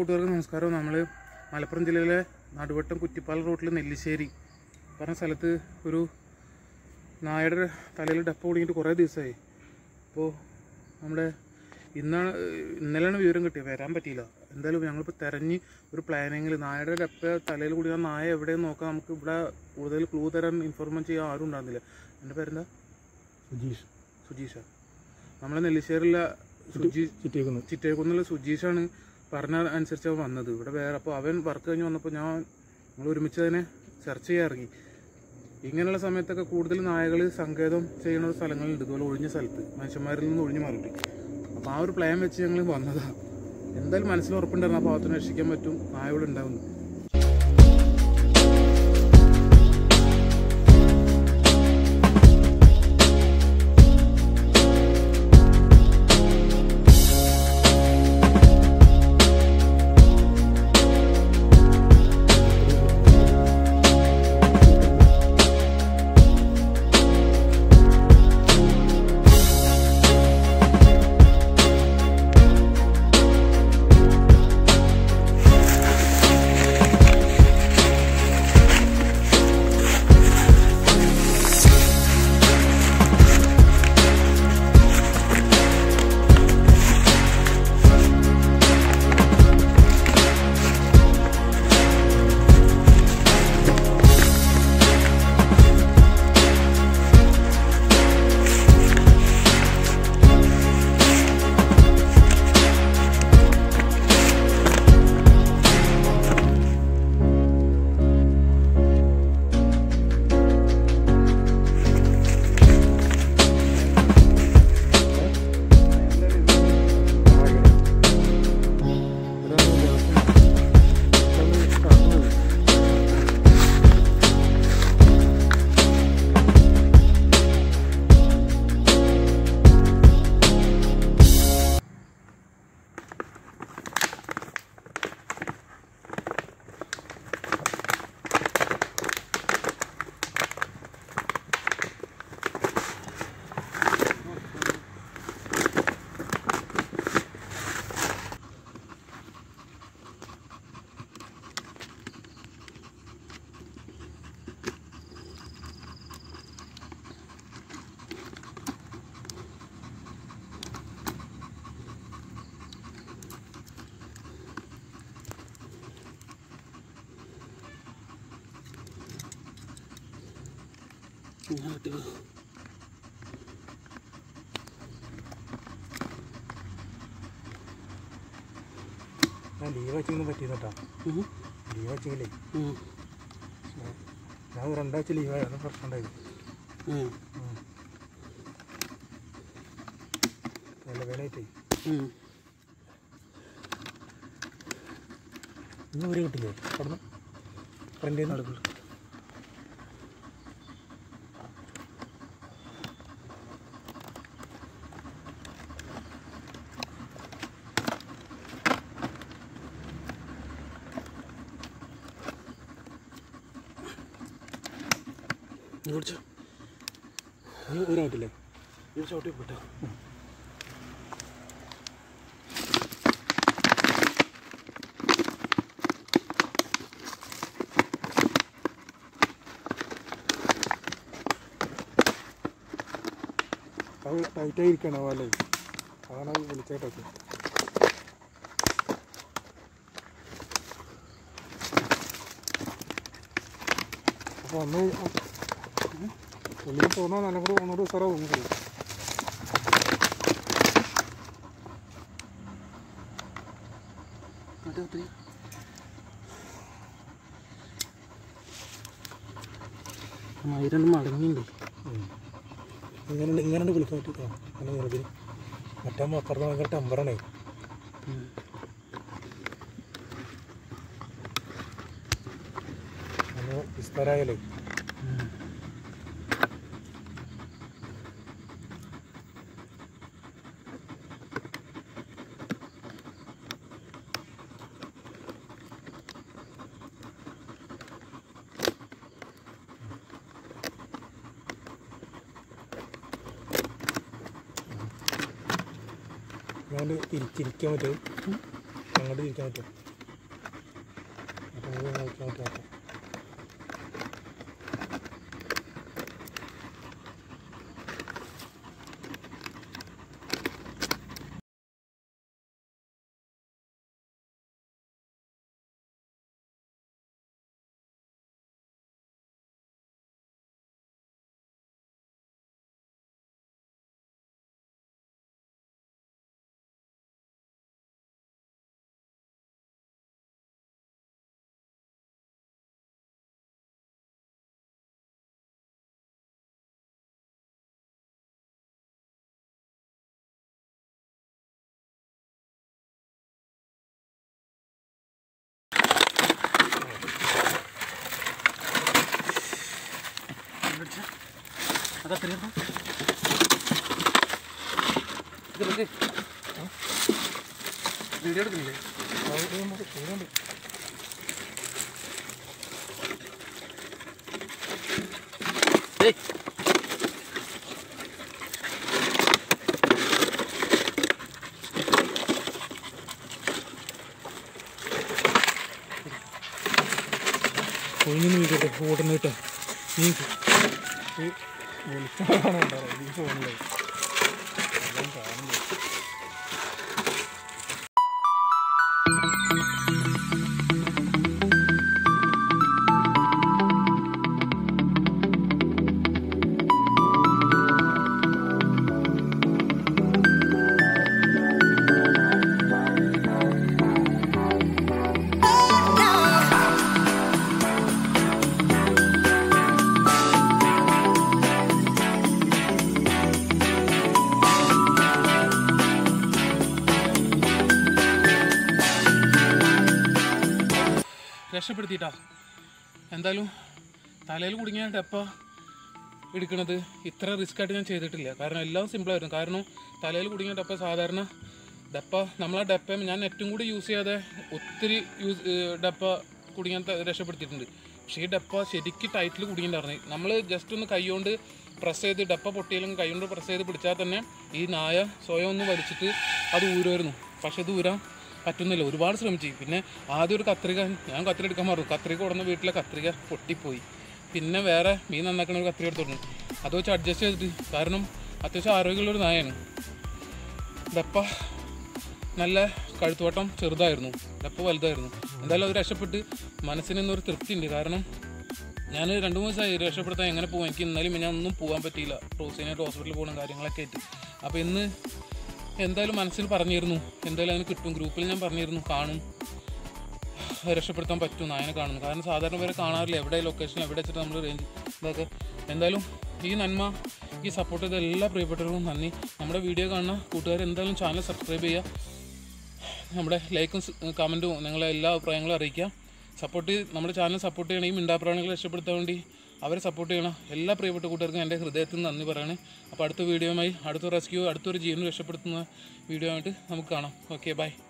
കൂട്ടുകാർക്ക് നമസ്കാരം നമ്മൾ മലപ്പുറം ജില്ലയിലെ നടുവട്ടം കുറ്റിപ്പാല റോട്ടിൽ നെല്ലിശ്ശേരി പറഞ്ഞ സ്ഥലത്ത് ഒരു നായയുടെ തലയിൽ ഡപ്പ കുടുങ്ങിയിട്ട് കുറേ ദിവസമായി അപ്പോൾ നമ്മുടെ ഇന്നാണ് ഇന്നലെയാണ് വിവരം കിട്ടിയത് വരാൻ പറ്റിയില്ല എന്തായാലും ഞങ്ങളിപ്പോൾ തിരഞ്ഞ് ഒരു പ്ലാനിങ്ങിൽ നായയുടെ ഡപ്പ തലയിൽ കൂടി ആ നായ എവിടെയെന്ന് നോക്കാൻ നമുക്ക് ഇവിടെ കൂടുതൽ ക്ലൂ തരാൻ ഇൻഫോർമേഷൻ ചെയ്യാൻ ആരും ഉണ്ടാകുന്നില്ല എൻ്റെ പേരെന്താ സുജീഷ് സുജീഷ നമ്മളെ നെല്ലിശ്ശേരിയിലെ സുജി ചുറ്റിയേക്കുന്നു ചിറ്റേക്കുന്നുള്ള സുജീഷാണ് പറഞ്ഞ അനുസരിച്ചാണ് വന്നത് ഇവിടെ വേറെ അപ്പോൾ അവൻ വർക്ക് കഴിഞ്ഞ് വന്നപ്പോൾ ഞാൻ ഞങ്ങൾ ഒരുമിച്ച് അതിനെ സെർച്ച് ചെയ്യാൻ ഇറങ്ങി ഇങ്ങനെയുള്ള സമയത്തൊക്കെ കൂടുതൽ നായകൾ സങ്കേതം ചെയ്യുന്ന സ്ഥലങ്ങളുണ്ട് ഇതുപോലെ ഒഴിഞ്ഞ സ്ഥലത്ത് മനുഷ്യന്മാരിൽ നിന്ന് ഒഴിഞ്ഞു മാറിയിട്ട് അപ്പോൾ ആ ഒരു പ്ലാൻ വെച്ച് ഞങ്ങൾ വന്നതാണ് എന്തായാലും മനസ്സിൽ ഉറപ്പുണ്ടായിരുന്നു ആ ഭാഗത്തുനിന്ന് രക്ഷിക്കാൻ പറ്റും നായകൾ ഉണ്ടാവുന്നു ഞാൻ ലീവ് വെച്ചെങ്കിലും പറ്റിയെന്ന് കേട്ടോ ലീവ് വെച്ചെങ്കിലേ ഞാൻ ഒരു രണ്ടാഴ്ച ലീവായി അതൊന്നും പ്രശ്നം ഉണ്ടായത് നല്ല വേലായിട്ടേ ഇന്ന് ഒരു കിട്ടില്ലേ അവിടെ ഫ്രണ്ടിൽ നിന്ന് നീ കുടിച്ചോ നീ ഒരു കിട്ടില്ലേ ഈ ചവിട്ടി പോട്ടെ അത് ടൈറ്റായി ഇരിക്കണം അല്ലേ അതാണ് അത് വിളിച്ചേട്ടൊക്കെ അപ്പോൾ ഒന്ന് ഉള്ളിൽ പോകുന്ന നല്ല കൂടെ ഒന്നുകൂടി സാറേ ഒന്ന് മയിരണ്ട് മടങ്ങിണ്ട് ഇങ്ങനെ ഇങ്ങനെ വിളിക്കാൻ പറ്റില്ല അങ്ങനെ നിറത്തിൽ മറ്റേ അപ്പുറത്ത് ഭയങ്കര ടെമ്പറാണേ അന്ന് വിസ്താരായാലേ ഞാൻ തിരിച്ചിരിക്കാൻ പറ്റും അങ്ങോട്ട് തിരിക്കാൻ പറ്റും ഓക്കെ ഓക്കെ ഓക്കെ അതത്രയായിരുന്നു ഇത് വെക്ക്. വീഡിയോ എടുക്കുന്നില്ലേ ചൂടുണ്ട് ഏയ് ഒഴിഞ്ഞു വീട്ടിട്ട് ഓടുന്ന കേട്ടോ നീ ഈ വെളിച്ചമാണ് ഉണ്ടാവുക ഈ ഫോണിൽ എല്ലാം കാണുന്നു രക്ഷപ്പെടുത്തിയിട്ടാ എന്തായാലും തലയിൽ കുടുങ്ങിയ ഡപ്പ എടുക്കണത് ഇത്ര റിസ്ക് ആയിട്ട് ഞാൻ ചെയ്തിട്ടില്ല കാരണം എല്ലാം സിമ്പിളായിരുന്നു കാരണം തലയിൽ കുടുങ്ങിയ ഡപ്പ സാധാരണ ഡപ്പ നമ്മളെ ഡപ്പ ഞാൻ നെറ്റും കൂടി യൂസ് ചെയ്യാതെ ഒത്തിരി യൂസ് ഏർ ഡപ്പ കുടുങ്ങാൻ ത- രക്ഷപ്പെടുത്തിയിട്ടുണ്ട് പക്ഷേ ഈ ഡപ്പ ശരിക്ക് ടൈറ്റിൽ കുടുങ്ങിയിട്ടുണ്ടായിരുന്നു നമ്മൾ ജസ്റ്റ് ഒന്ന് കൈകൊണ്ട് പ്രസ് ചെയ്ത് ഡപ്പ പൊട്ടിയാലും കൈകൊണ്ട് പ്രസ് ചെയ്ത് പിടിച്ചാൽ തന്നെ ഈ നായ സ്വയം ഒന്ന് വലിച്ചിട്ട് അത് ഊരുമായിരുന്നു പക്ഷെ ഇത് ഊരാൻ പറ്റുന്നില്ല ഒരുപാട് ശ്രമിച്ചു പിന്നെ ആദ്യം ഒരു കത്രിക ഞാൻ കത്രിക എടുക്കാൻ മറന്നു കത്രിക കൊടുന്ന വീട്ടിലെ കത്രിക പൊട്ടിപ്പോയി പിന്നെ വേറെ മീൻ നന്നാക്കണ ഒരു കത്രിക എടുത്തോണ്ട് അത് വെച്ച് അഡ്ജസ്റ്റ് ചെയ്തിട്ട് കാരണം അത്യാവശ്യം ആരോഗ്യമുള്ള ഒരു നായാണ് ഡപ്പ നല്ല കഴുത്തുവട്ടം ചെറുതായിരുന്നു ഡപ്പ വലുതായിരുന്നു എന്തായാലും അത് രക്ഷപ്പെട്ട് മനസ്സിന് ഇന്നൊരു തൃപ്തി ഉണ്ട് കാരണം ഞാൻ രണ്ട് മൂന്ന് ദിവസമായി രക്ഷപ്പെടുത്താൻ എങ്ങനെ പോകും എനിക്ക് ഇന്നലെയും ഞാൻ ഒന്നും പോകാൻ പറ്റിയില്ല റോസിനായിട്ട് ഹോസ്പിറ്റലിൽ പോകണം കാര്യങ്ങളൊക്കെ ആയിട്ട് അപ്പോൾ ഇന്ന് എന്തായാലും മനസ്സിൽ പറഞ്ഞിരുന്നു എന്തായാലും അതിന് കിട്ടും ഗ്രൂപ്പിൽ ഞാൻ പറഞ്ഞിരുന്നു കാണും രക്ഷപ്പെടുത്താൻ പറ്റും നായനെ കാണുന്നു കാരണം സാധാരണ പേരെ കാണാറില്ല എവിടെ ലൊക്കേഷൻ എവിടെ വെച്ചിട്ട് നമ്മൾ റേഞ്ച് ഇതൊക്കെ എന്തായാലും ഈ നന്മ ഈ സപ്പോർട്ട് ചെയ്ത എല്ലാ പ്രിയപ്പെട്ടവർക്കും നന്ദി നമ്മുടെ വീഡിയോ കാണുന്ന കൂട്ടുകാർ എന്തായാലും ചാനൽ സബ്സ്ക്രൈബ് ചെയ്യുക നമ്മുടെ ലൈക്കും കമൻറ്റും നിങ്ങളെ എല്ലാ അഭിപ്രായങ്ങളും അറിയിക്കുക സപ്പോർട്ട് നമ്മുടെ ചാനൽ സപ്പോർട്ട് ചെയ്യണം ഈ മിണ്ടാപ്രാണികളെ രക്ഷപ്പെടുത്താൻ വേണ്ടി അവരെ സപ്പോർട്ട് ചെയ്യണം എല്ലാ പ്രിയപ്പെട്ട കൂട്ടുകാർക്കും എൻ്റെ ഹൃദയത്തിൽ നിന്ന് നന്ദി പറയണേ അപ്പോൾ അടുത്ത വീഡിയോയുമായി അടുത്ത റെസ്ക്യൂ അടുത്തൊരു ജീവൻ രക്ഷപ്പെടുത്തുന്ന വീഡിയോ ആയിട്ട് നമുക്ക് കാണാം ഓക്കെ ബൈ